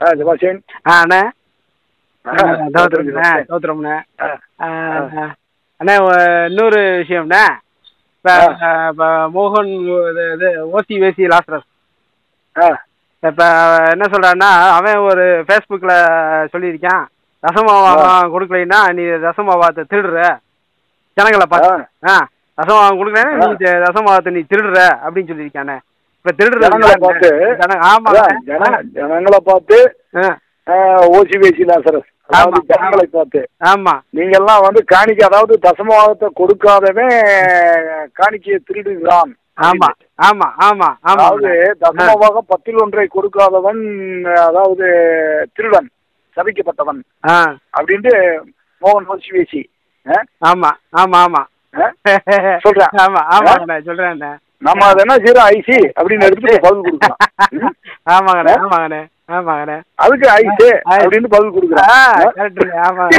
ஆ ஜபாஷன் ஆ அண்ணே ஆ, தோத்துறோம்ண்ணே தோத்துறோம்ண்ணே ஆ, ஆ, ஆ. அண்ணே ஒ- இன்னொரு விஷயம்ண்ணே இப்போ ஆ. இப்போ மோகன் இது இது ஓசி வேசி லாஸ்ரஸ் ஆ, இப்போ என்ன சொல்கிறான்னா அவன் ஒரு ஃபேஸ்புக்கில் சொல்லியிருக்கான் ரசமாவாகம் கொடுக்கலைன்னா நீ ரசமாவாத்தை திருடுற ஜனங்களை பார்த்து ஆ ரசமாவாகம் கொடுக்கலைன்னா நீ த- ரசமாவாத்தை நீ திருடுற அப்படின்னு சொல்லியிருக்கானே இப்போ திருடுற ஜனங்களை பார்த்து? ஆமாம் அதான், ஜன- ஜனங்களை பார்த்து ஓசி பேசி லாசரஸ் அதாவது ஆமா. ஜனங்களை பார்த்து ஆமாம் நீங்க எல்லாம் வந்து காணிக்கை அதாவது தசமவாதத்தை கொடுக்காதவன் காணிக்கையை திருடுகிறான் ஆமாம் ஆமாம் ஆமாம் அதாவது ஆமாம் தசமவாகம் பத்தில் ஒன்றை கொடுக்காதவன் அதாவது திருடன் சபிக்கப்பட்டவன் ஆ அப்படின்ட்டு மோகன் ஓசி பேசி ஆமாம் ஆமாம் ஆமாம் சொல்றேன். ஆமாம் ஆமாங்கண்ணே சொல்கிறேண்ணே நம்ம அதை என்ன செய்யறோம் ஐசி அப்படின்னு எடுத்துட்டு பதில் கொடுக்கலாம் ம்? ஆமாங்கண்ணே ஆமாங்கண்ணே ஆமாங்கண்ணே அதுக்கு ஐசு அப்படின்னு பதில் ஆ கொடுக்குறோம் கரெக்டுங்க ஆமாங்க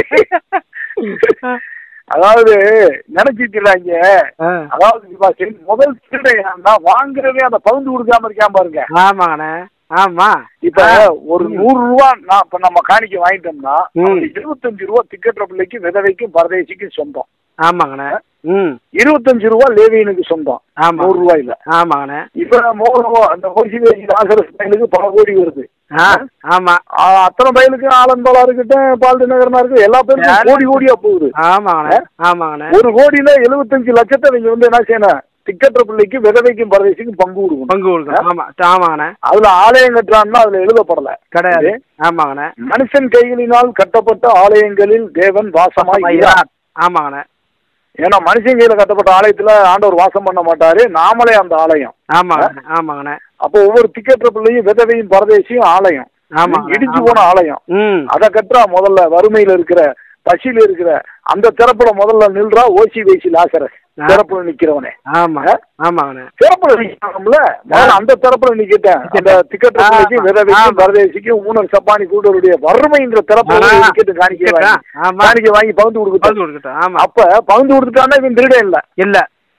அதாவது நினைச்சிக்கிறாங்க ஆ அதாவது இப்ப சரி, முதல் திருடையா வாங்குறதே அந்த பகுந்து கொடுக்காம இருக்காம பாருங்க ஆமாங்கண்ணே ஆமா இப்ப ஒரு நூறு ரூபா நான் இப்ப நம்ம காணிக்கை வாங்கிட்டோம்னா ம். அந்த இருபத்தஞ்சு ரூபா திக்கெட்டுற பிள்ளைக்கு விதவைக்கும் பரதேசிக்கும் சொந்தம் ஆமாங்கண்ணே ம் இருபத்தஞ்சு ரூபா லேவியனுக்கு சொந்தம் ஆமா நூறு ரூபாயில ஆமாங்கண்ணே இப்ப மோகனோ அந்த ஓசிவேசி நாசரஸ் பையனுக்கு பல கோடி வருது ஆ ஆமா ஆ, அத்தனை பையனுக்கு ஆலந்தோலா இருக்கட்டும் பால்டி நகரமா இருக்கு எல்லா பேருக்கும் கோடி கோடியா போகுது ஆமாங்கண்ணே ஆமாங்கண்ணே ஒரு கோடியில எழுபத்தஞ்சு லட்சத்தை நீங்க வந்து என்ன செய்யணும் திக்கற்ற பிள்ளைக்கு விதவைக்கும் பரதேசிக்கும் பங்கு கொடுக்கணும் பங்கு கொடுக்கணும் ஆமா ஆமாங்கண்ணே அதுல ஆலயம் கட்டுறான்னா அதுல எழுதப்படல கிடையாது ஆமாங்கண்ணே மனுஷன் கைகளினால் கட்டப்பட்ட ஆலயங்களில் தேவன் வாசமாய் இருக்கிறார். ஆமாங்கண்ணே ஏன்னா மனுஷன் கையில கட்டப்பட்ட ஆலயத்துல ஆண்டவர் வாசம் பண்ண மாட்டாரு நாமளே அந்த ஆலயம் ஆமாங்கண்ணே ஆமாங்கண்ணே அப்போ ஒவ்வொரு திக்கற்ற பிள்ளையும் விதவையும் பரதேசியும் ஆலயம் ஆமாங்க இடிஞ்சு போன ஆலயம் ம் அதை கட்டுறா முதல்ல வறுமையில இருக்கிற பசியில இருக்கிற அந்த திறப்புல முதல்ல நில்றா ஓசி வேசி லாசரஸ் ஆ. திறப்புல நிக்கிறவனே ஆமா ஆ? ஆமாங்கண்ணே திறப்புல நிக்கணும்ல முதல்ல அந்த திறப்புல நிக்கிட்டேன் அந்த திக்கற்ற ஆ, பிள்ளைக்கும் விதவைக்கும் ஆமா. பரதேசிக்கும் ஊனர் சப்பானி கூட்டருடைய வறுமைங்கிற திறப்புல ஆ. நிக்கிட்டு காணிக்கை வாங்கி ஆமா காணிக்கை வாங்கி பகிர்ந்து கொடுக்கட்டும் பங்கு கொடுக்கட்டும் ஆமா அப்ப பகிர்ந்து கொடுத்துட்டான்னா இவன் திருடன் இல்ல இல்ல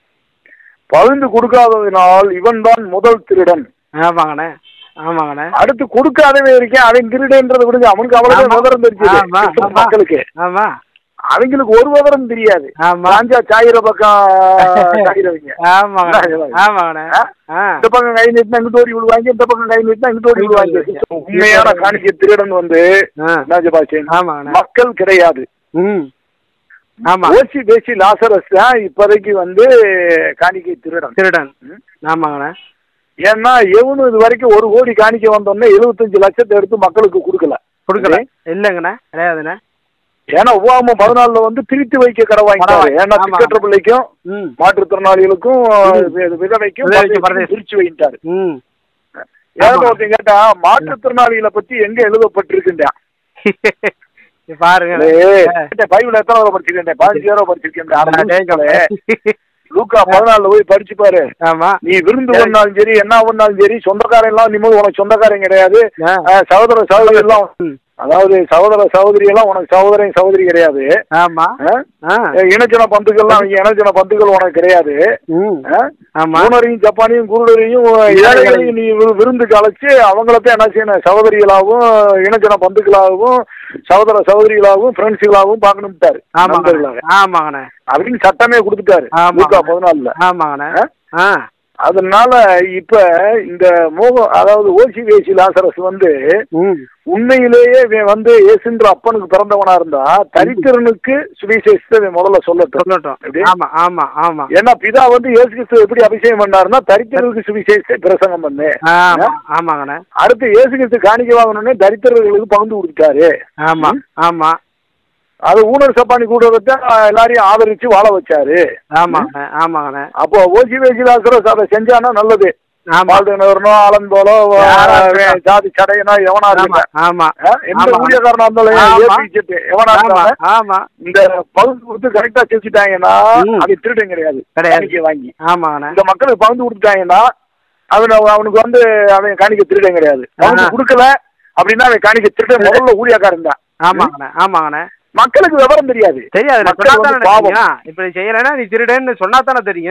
பகிர்ந்து கொடுக்காததினால் இவன் தான் முதல் திருடன் ஆமாங்கண்ணே ஆமாங்கண்ணே அடுத்து கொடுக்காதவன் இருக்கேன் அவன் திருடன்றதை விடுங்க அவனுக்கு அவ்வளவு ஆமா. விவரம் தெரிஞ்சது ஆமா, கிறிஸ்தவ ஆமா. மக்களுக்கு ஆமா அவங்களுக்கு ஒரு விவரம் தெரியாது ஆமா காஞ்சா சாயிர பக்கம் சாயிரவங்க ஆமாங்கண்ணே ஆமாங்கண்ணே ஆ? ஆ இந்த பக்கம் கை நீட்டினா இங்கிட்டு ஓடி விடுவாங்க இந்த பக்கம் கை நீட்டினா இங்கிட்டு ஓடி விடுவாங்க உண்மையான காணிக்கை திருடன் வந்து ஆ ராஜபாஷன் ஆமாங்கண்ணே மக்கள் கிடையாது ம் ஆமா ஓசி பேசி லாசரஸ் தான் இப்போதைக்கு வந்து காணிக்கை திருடன் திருடன் ம். ஆமாங்கண்ணே ஏன்னா எவனும் இது வரைக்கும் ஒரு கோடி காணிக்கை வந்தோடனே எழுபத்தஞ்சு லட்சத்தை எடுத்து மக்களுக்கு கொடுக்கல கொடுக்கல இல்லைங்கண்ணே கிடையாதுண்ணே ஏன்னா உபாம பதினாலுல வந்து திருத்தி வைக்க கடை வாங்கிட்டாரு கடை ஏன்னா ஆமா. திக்கற்ற பிள்ளைக்கும் ம் மாற்றுத்திறனாளிகளுக்கும் ம். வி- விதவைக்கும் விதவைக்கும் பரதேசிக்கும் பரதேசி. பிரிச்சு வைட்டாரு ம் ஏன்னு ஆமா. ஒருத்தன் கேட்டா மாற்றுத்திறனாளிகளை பத்தி எங்க எழுதப்பட்டிருக்குண்டா இது பாருங்க பைபிள் எத்தனை வரை படிச்சிருக்கேன் பதினஞ்சு வரை படிச்சிருக்கேன் அடேங்கப்பா. லூக்கா பதினாலுல போய் படிச்சு பாரு ஆமா நீ விருந்து பண்ணாலும் சரி என்ன பண்ணாலும் சரி சொந்தக்காரன் எல்லாம் நிம்மதி உனக்கு சொந்தக்காரன் கிடையாது ஆ. அஹ் சகோதர சகோதரி எல்லாம் ம். அதாவது சகோதர சகோதரி எல்லாம் உனக்கு சகோதரன் சகோதரி கிடையாது ஆமா அஹ்? ஆ இனஜன பந்துக்கள்லாம் அவங்க இனஜன பந்துக்கள் உனக்கு கிடையாது ம் அஹ்? ஆமா ஊனரையும் ஜப்பானையும் குருடரையும் ஏழைகளையும் நீ விரு- விருந்துக்கு அழைச்சு அவங்களத்தான் என்ன செய்யணும் சகோதரிகளாகவும் இனஜன பந்துக்களாகவும் சகோதர சகோதரிகளாகவும் ஃப்ரெண்ட்ஸுகளாகவும் பார்க்கணும்ட்டாரு ஆமாங்கண்ணே நண்பர்களாக ஆமாங்கண்ணே அப்படின்னு சட்டமே கொடுத்துட்டாரு ஆமா. லூக்கா பதினாலுல ஆமாங்கண்ணே ஆ? ஆ அதனால இப்ப இந்த மோகம் அதாவது ஓசி வேசி லாசரஸ் வந்து ம் உண்மையிலேயே இவன் வந்து இயேசுன்ற அப்பனுக்கு பிறந்தவனா இருந்தா தரித்திரனுக்கு சுவிசேஷத்தை இவன் முதல்ல சொல்லட்டும் சொல்லட்டும் எப்படி? ஆமா ஆமா ஆமா ஏன்னா பிதா வந்து இயேசு கிறிஸ்து எப்படி அபிஷேகம் பண்ணாருன்னா தரித்திரனுக்கு சுவிசேஷத்தை பிரசங்கம் பண்ணு ஆமா ஆமாங்கண்ணே அடுத்து இயேசு கிறிஸ்து காணிக்க வாங்கணும்னே தரித்திரர்களுக்கு பகிர்ந்து கொடுத்தாரு ஆமா ஆமா அது ஊனர் சப்பானி கூட வச்சா எல்லாரையும் ஆதரிச்சு வாழ வச்சாரு ஆமாங்கண்ணே ஆமாங்கண்ணே அப்போ ஓசி வேசி லாசரஸ் அதை செஞ்சானா நல்லது ஆமா பால்டனோ ஆலந்தோலோ யாரா இருக்கட்டும். ஜாதி சடையனோ எவனா ஆமா இருக்கட்டும் ஆமா ஆ, எந்த ஆமா. ஊழியக்காரனா இருந்தாலும் ஆமா. ஏபிச்சிட்டு எவனா ஆமா இருந்தாலும் ஆமா இந்த பகுந்து கொடுத்து கரெக்டா செஞ்சுட்டாங்கன்னா ம். அது திருடம் கிடையாது கிடையாது. காணிக்கை வாங்கி ஆமாங்கண்ணே இந்த மக்களுக்கு பகுந்து கொடுத்துட்டாங்கன்னா அவன் அவனுக்கு வந்து அவன் காணிக்க திருடன் கிடையாது பகுந்து ஆ. கொடுக்கல அப்படின்னா அவன் காணிக்க திருடன் முதல்ல ஊழியக்காரன் தான் ஆமாங்கண்ணே ஆமாங்கண்ணே மக்களுக்கு விவரம் தெரியாது தெரியாது மக்கள் சொன்னா வந்து தானே பாவம். தெரியும் இப்படி செய்யலைன்னா நீ திருடன்னு சொன்னா தானே தெரியும்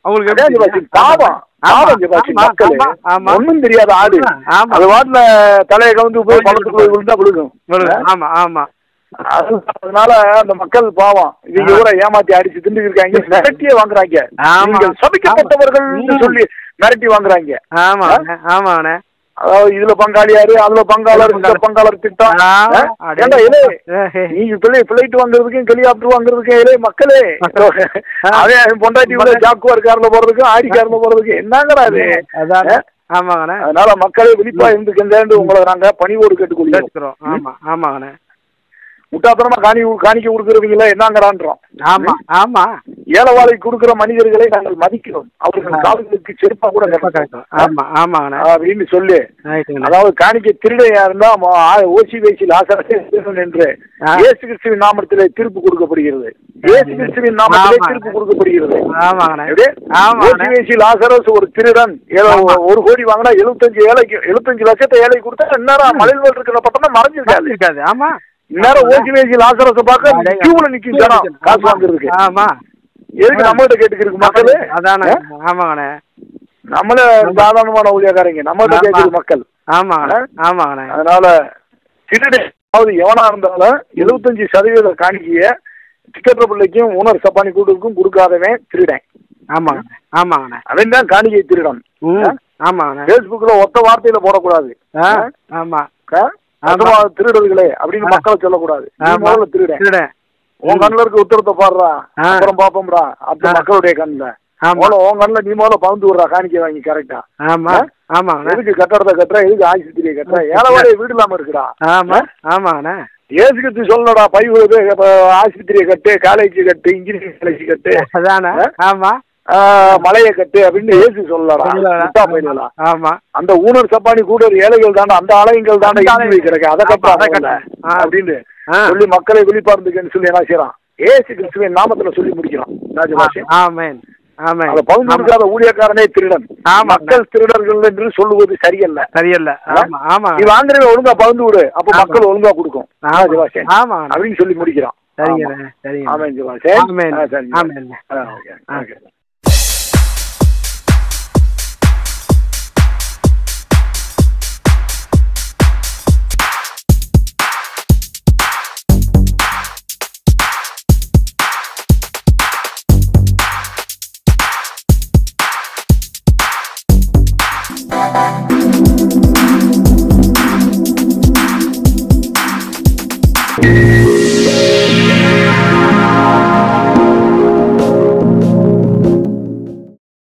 அவங்களுக்கு அதான் எப்படி ஜெபாசி, பாவம் ஆமா, பாவம் ஜெபாசி, ஆமா, மக்களு. ஆமா, ஆமா. ஒண்ணும் தெரியாத ஆடு ஆமா. அது வாட்டுல தலையை கவுந்து போய் பழத்துக்குள்ள விழுந்தா விழுகும் விழுது. ஆமா ஆமா அது- அதனால அந்த மக்கள் பாவம் இவங்க ஊரை ஏமாத்தி அடிச்சு திண்டு இருக்காங்க மிரட்டியே வாங்குறாங்க ஆமா. நீங்கள் சபிக்கப்பட்டவர்கள் ஆமா. சொல்லி மிரட்டி வாங்குறாங்க ஆமா ஆமாண்ணே அதாவது இதுல பங்காளியாரு அதுல பங்காளர் இந்த பங்காளர் திட்டம் ஆமா. ஆ? ஏண்டா இலே ஏஹே. நீங்க பிள்ளை பிளைட் வாங்குறதுக்கும் ஹெலிகாப்டர் வாங்குறதுக்கும் இலே மக்களே அதே பொண்டாட்டி உள்ள ஜாக்குவார் கார்ல போறதுக்கும் ஆடி கார்ல போறதுக்கும் என்னங்கடா அது அதான் ஆ? ஆமாங்கண்ணே அதனால மக்களே விழிப்பா இருந்துக்கங்கன்னு உங்களை நாங்க பணிவோடு கேட்டுக்கொள்கிறோம் கேட்டுக்கிறோம் ஆமா ஆமாங்கண்ணே முட்டாத்தனமா காணி காணிக்க கொடுக்குறவங்கள என்னங்கடான்றோம் ஆமா ஆமா ஏலவாளை கொடுக்கிற மனிதர்களை நாங்கள் மதிக்கிறோம் அவர்கள் காதுகளுக்கு செருப்பா கூட கட்டணும். ஆமா ஆமாங்கண்ணே அப்படின்னு சொல்லி ரைட்டுங்கண்ணே அதாவது காணிக்க திருடையா இருந்தா ம- ஆ- ஓசி வேசி லாசரசே திருடன் என்று ஆ. இயேசு கிறிஸ்துவின் நாமத்திலே தீர்ப்பு கொடுக்கப்படுகிறது இயேசு கிறிஸ்துவின் நாமத்திலே ஆமா. தீர்ப்பு கொடுக்கப்படுகிறது ஆமாங்கண்ணே எப்படி? ஆமாண்ணே ஓசி வேசி லாசரஸ் ஒரு திருடன் ஏதோ ஆமா. ஒரு கோடி வாங்கினா எழுபத்தஞ்சு ஏழைக்கு எழுபத்தஞ்சு லட்சத்தை ஏழை கொடுத்தா இந்நேரம் மலையில் இருக்கிற பட்டம்னா மறைஞ்சிருக்காது இருக்காது ஆமா இந்நேரம் ஓசி வேசி லாசரஸ் பார்க்க அடேங்க. கியூல நிக்கும் ஜனம் காசு ஆமா. வாங்குறதுக்கு ஆமா எதுக்கு நம்மகிட்ட கேட்டுக்கிருக்கு மக்களு அதானே ஆ? ஆமாங்கண்ணே நம்மள சாதாரணமான ஊழியக்காரங்க நம்மகிட்ட ஆமா. கேட்குது மக்கள் ஆமாங்கண்ணே ஆமாங்கண்ணே அதனால திருடு அதாவது எவனா இருந்தாலும் எழுபத்தஞ்சு சதவீத காணிக்கைய டிக்கெட் பிள்ளைக்கும் ஓனர் சப்பானி கூட்டுக்கும் கொடுக்காதவன் திருடன் ஆமாங்கண்ணே ஆமாங்கண்ணே அவன் தான் காணிக்கை திருடன் ம் ஆமாங்கண்ணே பேஸ்புக்ல ஒத்த வார்த்தையில போடக்கூடாது ஆ ஆமா ஆ? அதுவா திருடர்களே அப்படின்னு ஆ. மக்களை சொல்லக்கூடாது நீ ஆமா. முதல்ல திருடன் திருடன் உன் கண்ணுல இருக்க உத்தரத்தை பாடுறா ஆ. அப்புறம் பாப்போம்டா அப்ப ஆ. மக்களுடைய கண்ணுல ஆமா முதல்ல உன் கண்ணுல நீ முதல்ல பவுந்து விடுறா காணிக்கை வாங்கி கரெக்டா ஆமா ஆ? ஆமாங்கண்ணே எதுக்கு கட்டடத்தை கட்டுற எதுக்கு ஆஸ்பத்திரியை கட்டுற ஏழவாடைய வீடு இல்லாம இருக்குடா ஆமா ஆமாங்கண்ணே ஏசுக்கு சொல்லடா பை இது இப்ப ஆஸ்பத்திரியை கட்டு காலேஜ் கட்டு இன்ஜினியரிங் காலேஜ் கட்டு அதானே ஆ? ஆமா ஆ, மலையை கட்டு அப்படின்னு ஏசு சொல்லலடா சொல்லடா. முட்டா பயிலா ஆமா அந்த ஊனர் சப்பானி கூட ஏழைகள் தாண்டா அந்த ஆலயங்கள் தாண்டா அந்த இடிஞ்சு போய் கிடக்கு அதை ஆமா, கட்டுறா அதை முதல்ல. கட்டு. ஆ. அப்படின்னு ஆ. சொல்லி மக்களை விழிப்பார்ந்துக்கன்னு சொல்லி என்ன செய்யறான் ஏசு கிறிஸ்துவின் நாமத்துல சொல்லி முடிக்கிறான் ராஜபாஷன் ஆமேன் ஆமேன் அதை பகுந்து ஆமா. கொடுக்காத ஊழியக்காரனே திருடன் ஆமா. மக்கள் திருடர்கள் என்று சொல்லுவது சரியல்ல சரியல்ல ஆமா ஆமா நீ வாங்குறவன் ஒழுங்கா பகிர்ந்து விடு அப்ப ஆமா. மக்கள் ஒழுங்கா கொடுக்கும் ஆமா. ராஜபாஷன் ஆமா அப்படின்னு சொல்லி முடிக்கிறான் சரிங்கண்ணே சரிங்க ஆமென் ஜிவாசன் ஆமென். ஆ, சரி. ஆமென். ஆ, ஓகே ஆ. Okay Thank